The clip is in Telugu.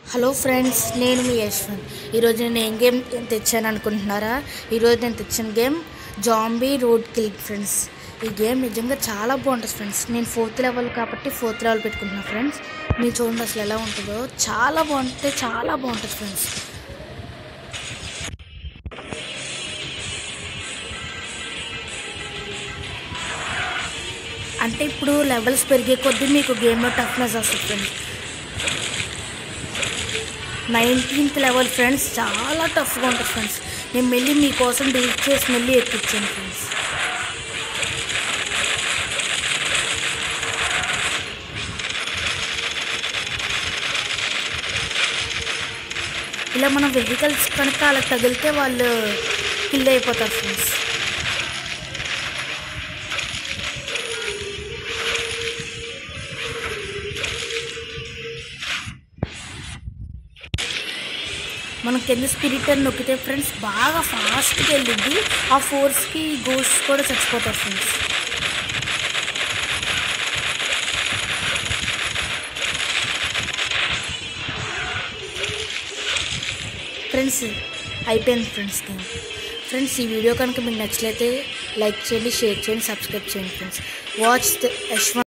హలో ఫ్రెండ్స్ నేను మీ యశ్వంత్ ఈరోజు నేను ఏం గేమ్ తెచ్చాను అనుకుంటున్నారా ఈరోజు నేను తెచ్చిన game zombie road kill friends ఈ గేమ్ నిజంగా చాలా బాగుంటుంది ఫ్రెండ్స్ నేను ఫోర్త్ లెవెల్ కాబట్టి ఫోర్త్ లెవెల్ పెట్టుకుంటున్నా ఫ్రెండ్స్ మీరు చూడండి అసలు ఎలా ఉంటుందో చాలా బాగుంటుంది చాలా బాగుంటుంది ఫ్రెండ్స్ అంటే ఇప్పుడు లెవెల్స్ పెరిగే కొద్దీ మీకు గేమ్లో టఫ్నెస్ వస్తుంది ఫ్రెండ్స్ నైన్టీన్త్ లెవెల్ ఫ్రెండ్స్ చాలా టఫ్గా ఉంటుంది ఫ్రెండ్స్ నేను మళ్ళీ మీకోసం డిలీట్ చేసి మళ్ళీ ఎక్కించాను ఫ్రెండ్స్ ఇలా మనం వెహికల్స్ కనుక అలా తగిలితే వాళ్ళు కిల్ అయిపోతారు ఫ్రెండ్స్ మనం కింద స్పిరిట్ అని నొక్కితే ఫ్రెండ్స్ బాగా ఫాస్ట్గా వెళ్ళింది ఆ ఫోర్స్కి గోస్ట్ కూడా చచ్చిపోతారు ఫ్రెండ్స్ ఫ్రెండ్స్ అయిపోయింది ఫ్రెండ్స్ గేమ్ ఫ్రెండ్స్ ఈ వీడియో కనుక మీకు నచ్చలైతే లైక్ చేయండి షేర్ చేయండి సబ్స్క్రైబ్ చేయండి ఫ్రెండ్స్ వాచ్ ద యశ్వంత్